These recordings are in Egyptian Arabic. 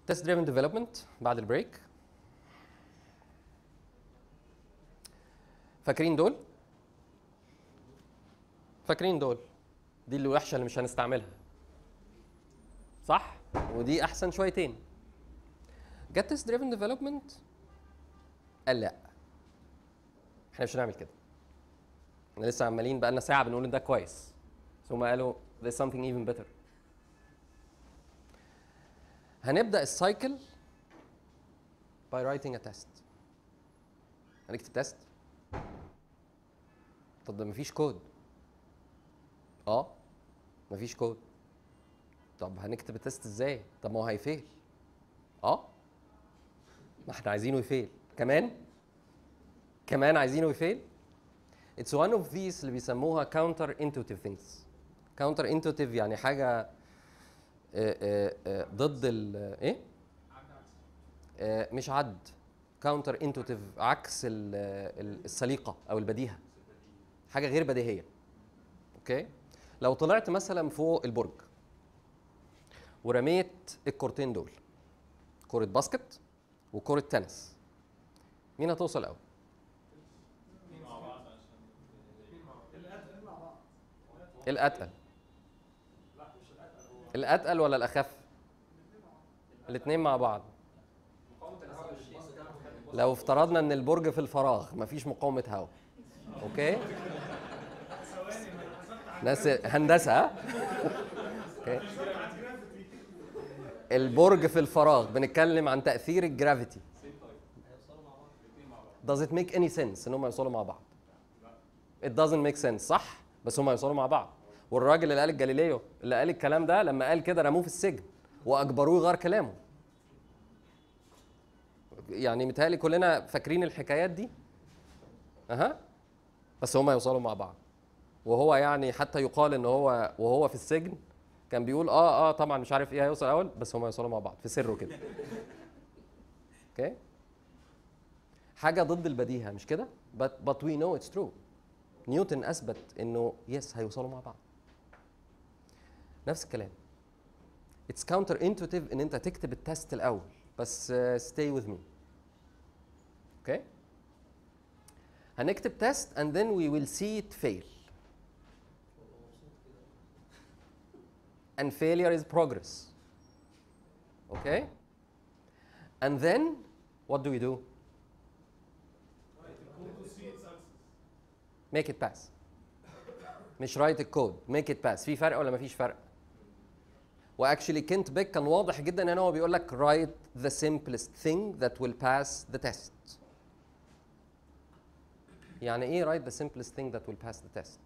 تيست دريفن ديفلوبمنت بعد البريك فاكرين دول فاكرين دول دي اللي وحشه اللي مش هنستعملها صح ودي احسن شويتين جت تيست دريفن ديفلوبمنت قال لا احنا مش هنعمل كده احنا لسه عمالين بقالنا ساعه بنقول ان ده كويس بس هم قالوا there's something even better هنبدا السايكل by writing a test هنكتب تيست طب ده مفيش كود اه مفيش كود طب هنكتب التيست ازاي طب ما هو هيفيل اه ما احنا عايزينه يفيل كمان كمان عايزينه يفيل It's one of these اللي بيسموها counter intuitive things counter intuitive يعني حاجة آه، آه، آه، ضد ال ايه؟ آه، مش عد counter intuitive عكس ال- ال- السليقة أو البديهة حاجة غير بديهية اوكي؟ لو طلعت مثلا فوق البرج ورميت الكورتين دول كرة باسكت وكرة تنس مين هتوصل أول؟ الأتقل الأتقل ولا الأخف؟ الاتنين مع بعض لو افترضنا ان البرج في الفراغ مفيش مقاومة هواء اوكي ناس هندسة ها؟ اوكي البرج في الفراغ بنتكلم عن تأثير الجرافيتي Does it make any sense ان هم يوصلوا مع بعض؟ It doesn't make sense صح؟ بس هم يوصلوا مع بعض والراجل اللي قال الجاليليو اللي قال الكلام ده لما قال كده رموه في السجن واجبروه يغير كلامه يعني متهيألي كلنا فاكرين الحكايات دي اها بس هم يوصلوا مع بعض وهو يعني حتى يقال ان هو وهو في السجن كان بيقول اه اه طبعا مش عارف ايه هيوصل اول بس هم يوصلوا مع بعض في سره كده اوكي حاجه ضد البديهه مش كده but but we know it's true نيوتن اثبت انه يس هيوصلوا مع بعض نفس الكلام اتس كاونتر انتوتيف ان انت تكتب التست الاول بس ستي وذ مي اوكي هنكتب تيست and then we will see it fail and failure is progress okay and then what do we do make it pass مش write الكود make it pass في فرق ولا مفيش فرق واكشلي كنت بيك كان واضح جدا ان هو بيقول لك write the simplest thing that will pass the test يعني ايه write the simplest thing that will pass the test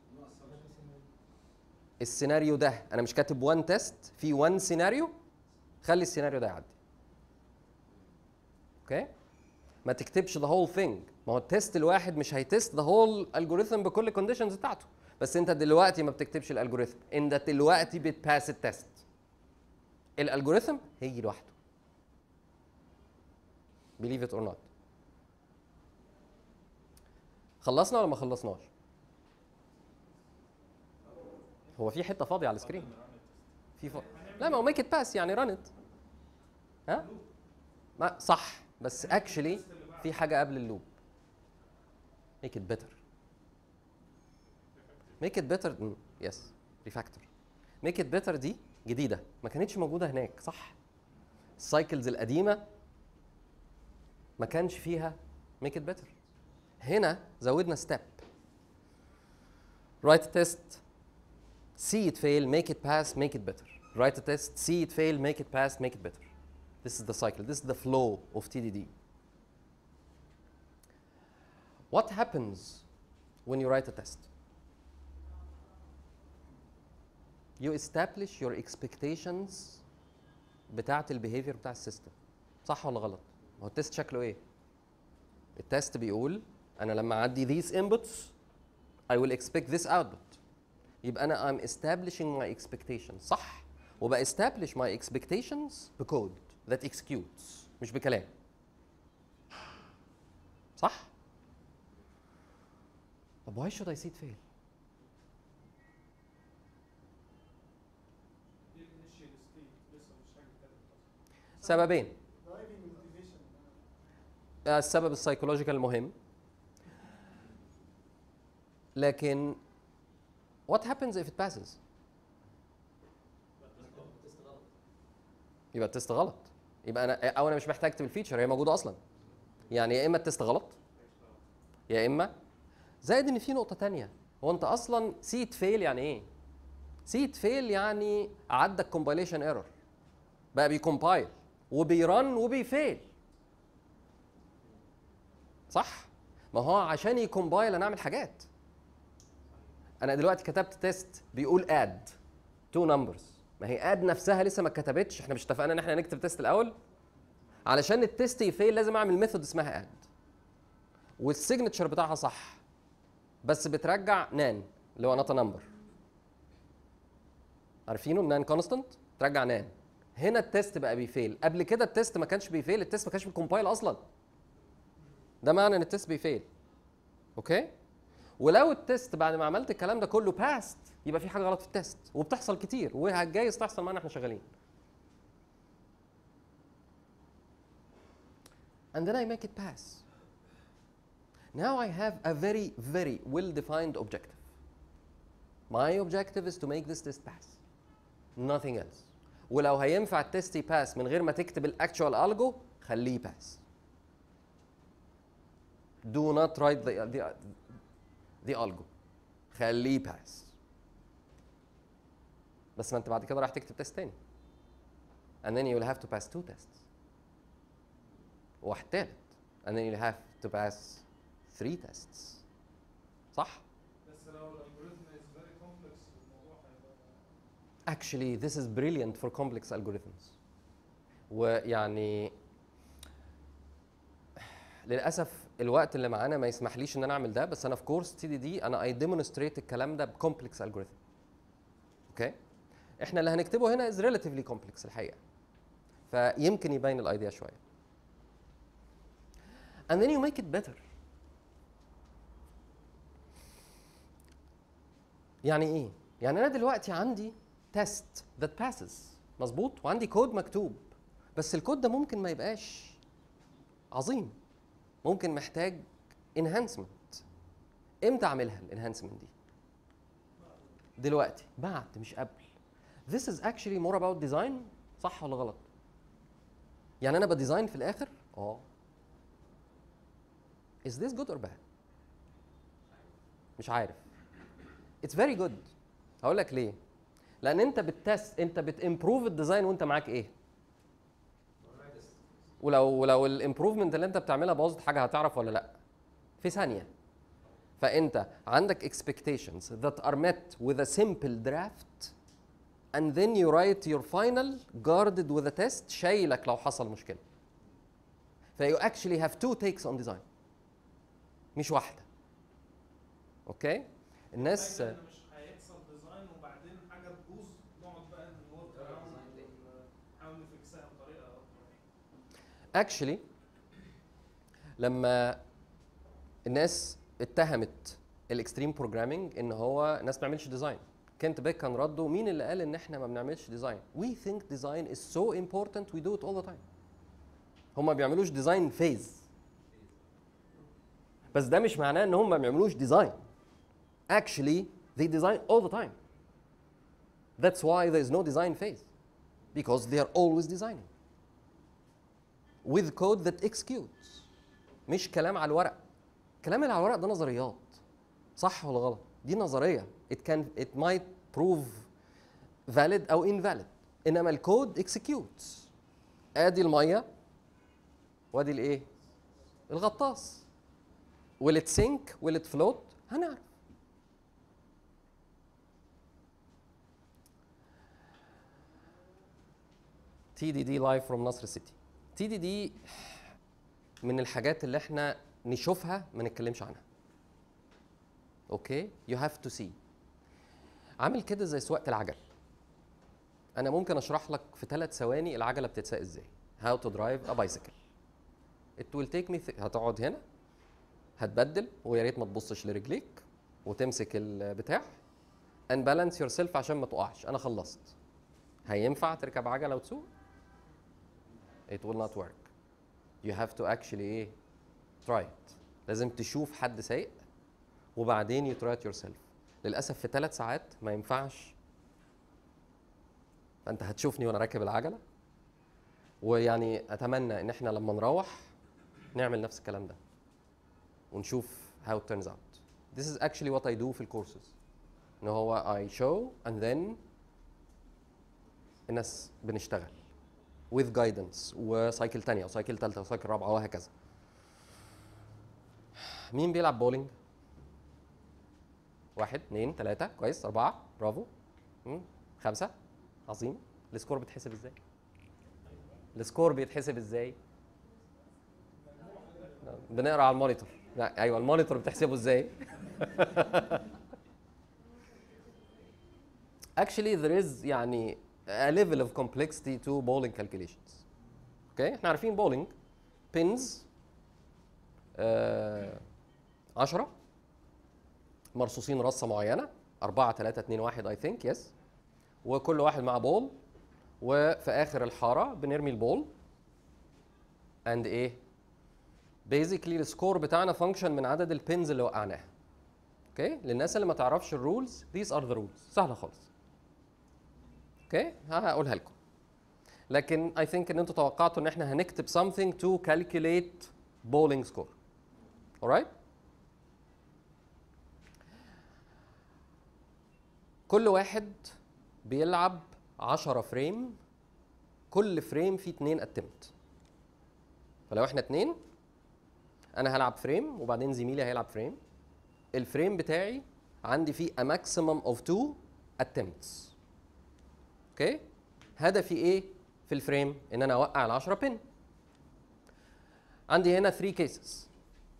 السيناريو ده انا مش كاتب وان تيست في وان سيناريو خلي السيناريو ده يعدي اوكي ما تكتبش the whole thing ما هو التيست الواحد مش هيتست the whole algorithm بكل الكونديشنز بتاعته بس انت دلوقتي ما بتكتبش الالجوريثم انت دلوقتي بتباس التيست الالجوريثم هيجي لوحده believe it or not خلصنا ولا ما خلصناش هو في حته فاضيه على السكرين في ف... لا ما هو ميك ات باس يعني ران ات ها ما صح بس اكشلي في حاجه قبل اللوب ميك ات بيتر ميك ات بيتر يس ريفاكتور ميك ات بيتر دي جديده ما كانتش موجوده هناك صح السايكلز القديمه ما كانش فيها ميك ات بيتر هنا زودنا ستيب write a test see it fail make it pass make it better write a test see it fail make it pass make it better this is the cycle this is the flow of TDD what happens when you write a test you establish your expectations بتاعت البيهيفير بتاع السيستم صح ولا غلط؟ ما هو التست شكله ايه؟ التست بيقول انا لما اعدي these inputs I will expect this output يبقى انا I'm establishing my expectations صح؟ وبقى establish my expectations بكود that executes مش بكلام صح؟ طب why should I see it fail؟ سببين آه، السبب السايكولوجيكال المهم لكن what happens if it passes يبقى التست غلط يبقى انا او انا مش محتاج اكتب الفيتشر هي موجوده اصلا يعني يا اما التست غلط يا اما زائد ان في نقطه تانية هو انت اصلا سيت فيل يعني ايه سيت فيل يعني عدى الكومبايليشن ايرور بقى بيكومبايل وبيرن وبيفيل صح ما هو عشان يكومبايل انا اعمل حاجات انا دلوقتي كتبت تيست بيقول اد تو نمبرز ما هي اد نفسها لسه ما اتكتبتش احنا مش اتفقنا ان احنا نكتب تيست الاول علشان التيست يفيل لازم اعمل ميثود اسمها اد والسيجنتشر بتاعها صح بس بترجع نان اللي هو نوت نمبر عارفينه نان كونستنت ترجع نان هنا التيست بقى بيفيل قبل كده التيست ما كانش بيفيل التيست ما كانش بيكومبايل اصلا ده معنى ان التيست بيفيل اوكي ولو التيست بعد ما عملت الكلام ده كله باست يبقى في حاجه غلط في التيست وبتحصل كتير وجايز تحصل معانا احنا شغالين and then I make it pass now I have a very very well defined objective my objective is to make this test pass nothing else ولو هينفع التست يباس من غير ما تكتب الاكتشوال الجو خليه باس do not write the the the algo خليه باس بس ما انت بعد كده راح تكتب تيست تاني and then you will have to pass two tests واحد تالت and then you'll have to pass three tests صح؟ بس لو الالجوريزم is very complex الموضوع هيبقى actually this is brilliant for complex algorithms ويعني للاسف الوقت اللي معانا ما يسمحليش ان انا اعمل ده بس انا في كورس تي دي دي انا اي ديمونستريت الكلام ده بكومبلكس الجوريثم اوكي احنا اللي هنكتبه هنا از ريلاتيفلي كومبلكس الحقيقه فيمكن يبين الايديا شويه and then you make it better يعني ايه يعني انا دلوقتي عندي تيست that passes مظبوط وعندي كود مكتوب بس الكود ده ممكن ما يبقاش عظيم ممكن محتاج enhancement امتى اعملها الانهانسمنت دي دلوقتي بعد مش قبل this is actually more about design صح ولا غلط يعني انا بديزاين في الاخر اه is this good or bad مش عارف it's very good هقول لك ليه لان انت بتست انت بتمبروف الديزاين وانت معاك ايه ولو ولو الامبروفمنت اللي انت بتعملها باظت حاجه هتعرف ولا لا في ثانيه فانت عندك expectations that are met with a simple draft and then you write your final guarded with a test شايلك لو حصل مشكله ف you actually have two takes on design مش واحده اوكي الناس دايماً مش هيحصل ديزاين وبعدين حاجه تبوظ نقعد بقى نورك اراوند نحاول نفكسها بطريقه افضل اكشلي لما الناس اتهمت الاكستريم بروجرامينج ان هو ناس ما بتعملش ديزاين كنت بيك كان رده مين اللي قال ان احنا ما بنعملش ديزاين وي ثينك ديزاين از سو امبورتنت وي دو ات اول ذا تايم هم ما بيعملوش ديزاين فيز بس ده مش معناه ان هم ما بيعملوش ديزاين actually they design all the time that's why there is no design phase because they are always designing with code that executes مش كلام على الورق الكلام اللي على الورق ده نظريات صح ولا غلط دي نظريه it can it might prove valid او invalid انما الكود executes ادي الميه وادي الايه الغطاس will it sink will it float هنعرف تي دي دي لايف فروم نصر سيتي تي دي دي من الحاجات اللي احنا نشوفها ما نتكلمش عنها اوكي يو هاف تو سي عامل كده زي سواقه العجل انا ممكن اشرح لك في ثلاث ثواني العجله بتتساق ازاي هاو تو درايف ا بايسيكل ات ويل تيك مي هتقعد هنا هتبدل ويا ريت ما تبصش لرجليك وتمسك البتاع ان بالانس يور سيلف عشان ما تقعش انا خلصت هينفع تركب عجله وتسوق it will not work you have to actually ايه try it لازم تشوف حد سايق وبعدين you try it yourself للاسف في ثلاث ساعات ما ينفعش فانت هتشوفني وانا راكب العجله ويعني اتمنى ان احنا لما نروح نعمل نفس الكلام ده ونشوف how it turns out this is actually what I do في الكورسز ان هو I show and then الناس بنشتغل with guidance وسايكل تانية وسايكل تالتة وسايكل رابعة وهكذا مين بيلعب بولينج؟ واحد اثنين ثلاثة كويس أربعة برافو مم. خمسة عظيم السكور بيتحسب ازاي؟ السكور بيتحسب ازاي؟ بنقرا على المونيتور لا ايوه المونيتور بتحسبه ازاي؟ actually there is يعني a level of complexity to bowling calculations. اوكي احنا عارفين bowling pins آه 10 مرصوصين رصه معينه 4 3 2 1 اي ثينك يس وكل واحد مع بول وفي اخر الحاره بنرمي البول اند ايه بيزيكلي السكور بتاعنا فانكشن من عدد البينز اللي وقعناها اوكي للناس اللي ما تعرفش الرولز these are the rules سهله خالص اوكي هقولها لكم لكن I think ان انتوا توقعتوا ان احنا هنكتب something to calculate bowling score alright كل واحد بيلعب 10 فريم كل فريم فيه اتنين اتمت فلو احنا اتنين انا هلعب فريم وبعدين زميلي هيلعب فريم الفريم بتاعي عندي فيه a maximum of two attempts اوكي هدفي ايه في الفريم ان انا اوقع ال 10 بن عندي هنا 3 كيسز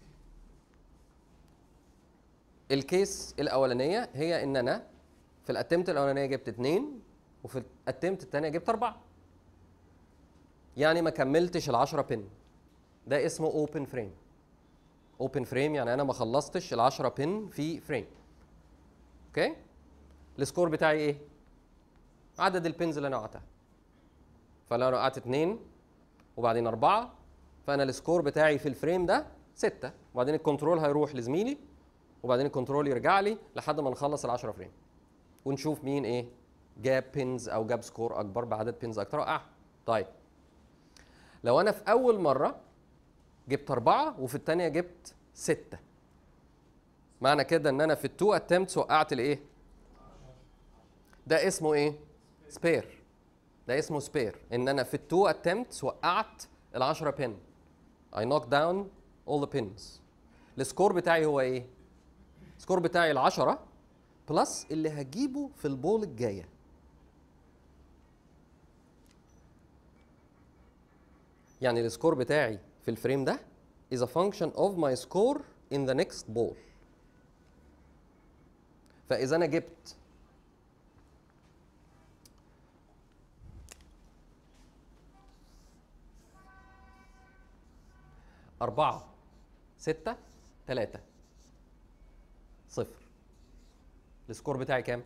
الكيس الاولانيه هي ان انا في الاتمت الاولانيه جبت 2 وفي الاتمت الثانيه جبت 4 يعني ما كملتش ال 10 بن ده اسمه اوبن فريم اوبن فريم يعني انا ما خلصتش ال 10 بن في فريم اوكي السكور بتاعي ايه عدد البنز اللي انا وقعتها فلو انا وقعت اثنين وبعدين اربعه فانا السكور بتاعي في الفريم ده سته وبعدين الكنترول هيروح لزميلي وبعدين الكنترول يرجع لي لحد ما نخلص ال 10 فريم ونشوف مين ايه جاب بينز او جاب سكور اكبر بعدد بينز اكتر وقع طيب لو انا في اول مره جبت اربعه وفي الثانيه جبت سته معنى كده ان انا في التو اتمتس وقعت الايه ده اسمه ايه سبير ده اسمه سبير ان انا في التو اتمتس وقعت ال 10 بن I knock down all the pins السكور بتاعي هو ايه السكور بتاعي ال 10 بلس اللي هجيبه في البول الجايه يعني السكور بتاعي في الفريم ده is a function of my score in the next ball فاذا انا جبت أربعة ستة تلاتة صفر السكور بتاعي كام؟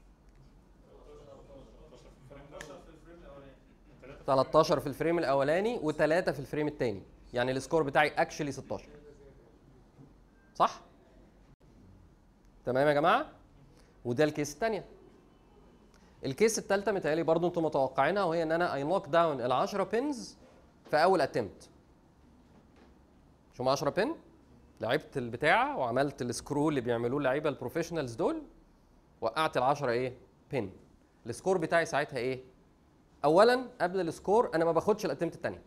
13 في الفريم الاولاني و3 في الفريم الثاني يعني السكور بتاعي اكشلي 16 صح تمام يا جماعه وده الكيس الثانيه الكيس الثالثه متهيألي برضو انتم متوقعينها وهي ان انا اي نوك داون ال 10 بينز في اول اتمت شو 10 بن لعبت البتاعه وعملت السكرو اللي بيعملوه اللعيبه البروفيشنالز دول وقعت ال 10 ايه بن السكور بتاعي ساعتها ايه اولا قبل السكور انا ما باخدش الاتمت الثانيه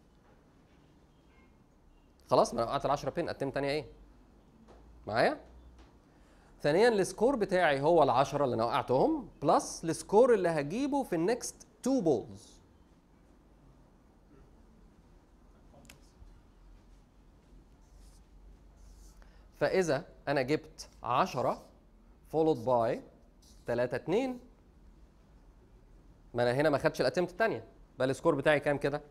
خلاص ما انا وقعت ال 10 بن اتمت ثانيه ايه معايا ثانيا السكور بتاعي هو ال 10 اللي انا وقعتهم بلس السكور اللي هجيبه في النكست تو بولز فاذا انا جبت 10 followed by 3 2 ما انا هنا ما خدتش الاتمت الثانيه بقى السكور بتاعي كام كده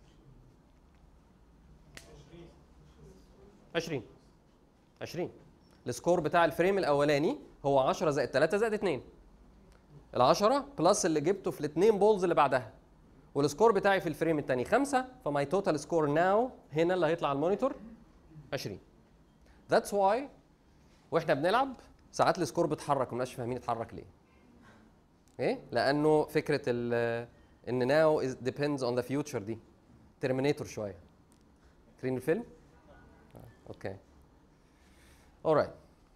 20 20 السكور بتاع الفريم الاولاني هو 10 زائد 3 زائد 2 ال 10 بلس اللي جبته في الاثنين بولز اللي بعدها والسكور بتاعي في الفريم الثاني خمسة فماي توتال سكور ناو هنا اللي هيطلع على المونيتور 20 ذاتس واي واحنا بنلعب ساعات السكور بيتحرك ومناش فاهمين اتحرك ليه ايه لانه فكره ال ان ناو is depends on the future دي ترمينيتور شويه فاكرين الفيلم آه، اوكي alright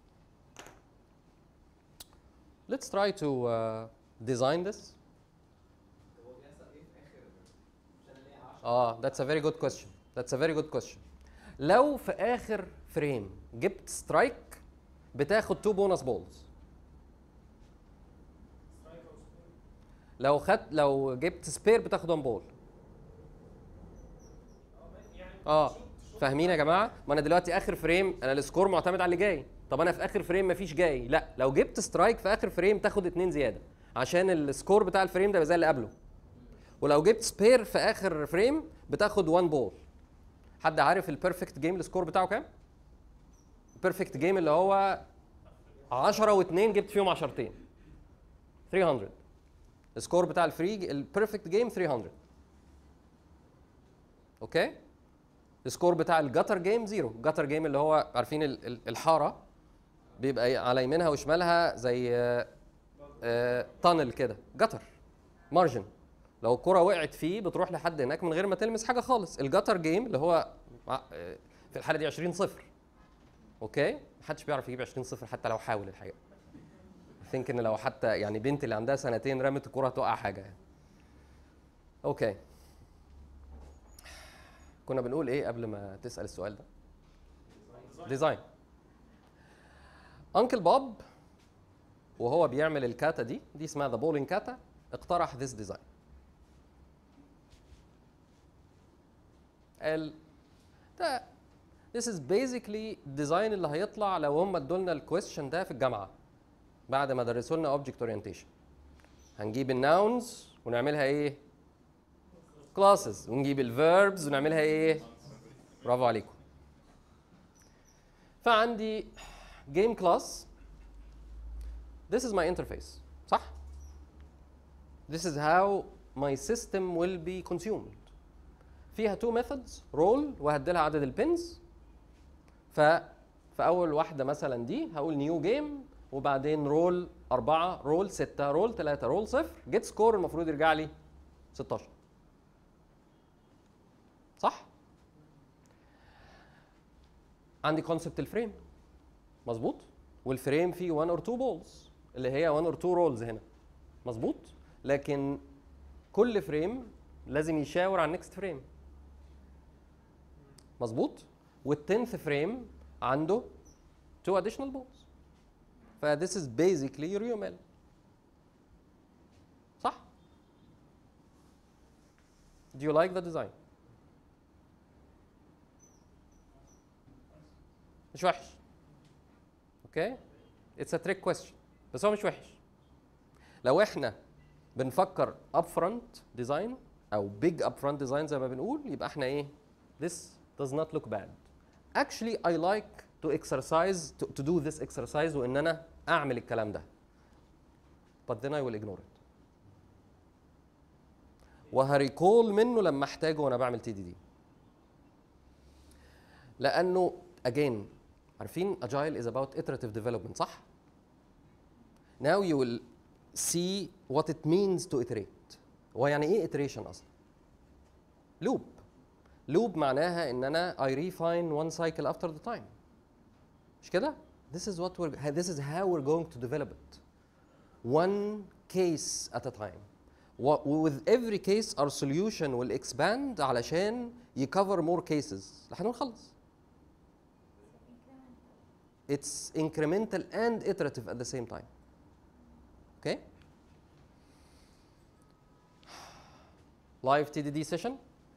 let's try to uh, design this اه that's a very good question that's a very good question لو في اخر فريم جبت سترايك بتاخد 2 بونص بولز لو خدت لو جبت سبير بتاخد 1 بول اه فاهمين يا جماعه ما انا دلوقتي اخر فريم انا السكور معتمد على اللي جاي طب انا في اخر فريم مفيش جاي لا لو جبت سترايك في اخر فريم تاخد اتنين زياده عشان السكور بتاع الفريم ده يبقى زي اللي قبله ولو جبت سبير في اخر فريم بتاخد 1 بول حد عارف البيرفكت جيم السكور بتاعه كام البيرفكت جيم اللي هو 10 و2 جبت فيهم عشرتين 300 السكور بتاع الفري البيرفكت جيم 300 اوكي السكور بتاع الجاتر جيم زيرو جاتر جيم اللي هو عارفين ال- ال- الحاره بيبقى على يمينها وشمالها زي آه، تانل كده جاتر مارجن لو الكره وقعت فيه بتروح لحد هناك من غير ما تلمس حاجه خالص الجاتر جيم اللي هو ع- آه، في الحاله دي 20 صفر اوكي محدش بيعرف يجيب 20 صفر حتى لو حاول الحقيقه ثينك ان لو حتى يعني بنتي اللي عندها سنتين رمت الكره هتوقع حاجه يعني اوكي كنا بنقول ايه قبل ما تسال السؤال ده ديزاين انكل بوب وهو بيعمل الكاتا دي دي اسمها ذا بولينج كاتا اقترح ذيس ديزاين قال ده This is basically ديزاين اللي هيطلع لو هم ادولنا الكويستشن ده في الجامعه بعد ما درسوا لنا اوبجكت اورينتيشن هنجيب الناونز ونعملها ايه كلاسز ونجيب الفيربز ونعملها ايه برافو عليكم فعندي جيم كلاس this is my interface صح this is how my system will be consumed فيها two methods roll وهديلها عدد البنز ف في اول واحده مثلا دي هقول نيو جيم وبعدين رول أربعة رول ستة رول ثلاثة رول صفر جيت سكور المفروض يرجع لي 16 صح؟ عندي كونسبت الفريم مظبوط والفريم فيه 1 اور 2 بولز اللي هي 1 اور 2 رولز هنا مظبوط لكن كل فريم لازم يشاور على النكست فريم مظبوط والتنث فريم عنده 2 additional balls ف this is basically your UML صح؟ Do you like the design؟ مش وحش اوكي اتس ا تريك كويستشن بس هو مش وحش لو احنا بنفكر اب فرونت ديزاين او بيج اب فرونت ديزاين زي ما بنقول يبقى احنا ايه this does not look bad actually I like to exercise to, to do this exercise وان انا اعمل الكلام ده but then I will ignore it وهريكول منه لما احتاجه وانا بعمل تي دي دي لانه again عارفين agile is about iterative development صح now you will see what it means to iterate هو يعني ايه iteration اصلا loop loop معناها ان انا I refine one cycle after the time مش كده this is what we're this is how we're going to develop it one case at a time Wa- with every case our solution will expand علشان يcover more cases لحد ما نخلص it's incremental and iterative at the same time okay live TDD session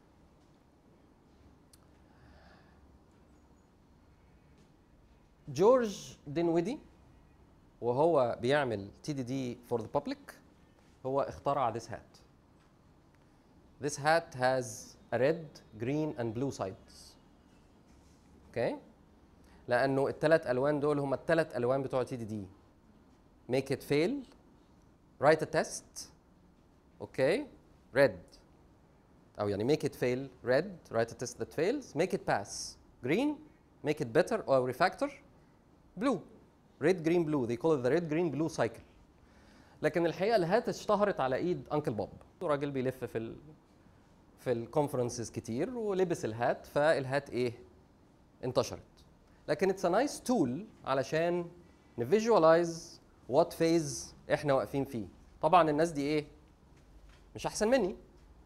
جورج دينويدي وهو بيعمل تي دي دي فور ذا public هو اخترع this hat this hat has a red green and blue sides اوكي okay. لانه الثلاث الوان دول هم الثلاث الوان بتوع تي دي دي make it fail write a test اوكي okay. red او يعني make it fail red write a test that fails make it pass green make it better or refactor blue red green blue they call it the red green blue cycle لكن الحقيقه الهات اشتهرت على ايد انكل بوب راجل بيلف في ال في الكونفرنسز كتير ولبس الهات فالهات ايه انتشرت لكن اتس نايس تول علشان نفيجوالايز وات فيز احنا واقفين فيه طبعا الناس دي ايه مش احسن مني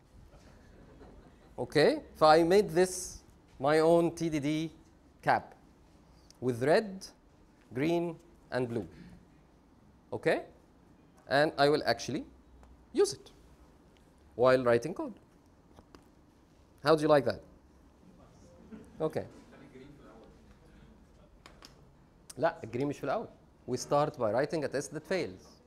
اوكي فاي ميد ذس my own TDD cap with red, green, and blue. Okay? And I will actually use it while writing code. How do you like that? Okay. لا الجرين مش في الأول. We start by writing a test that fails.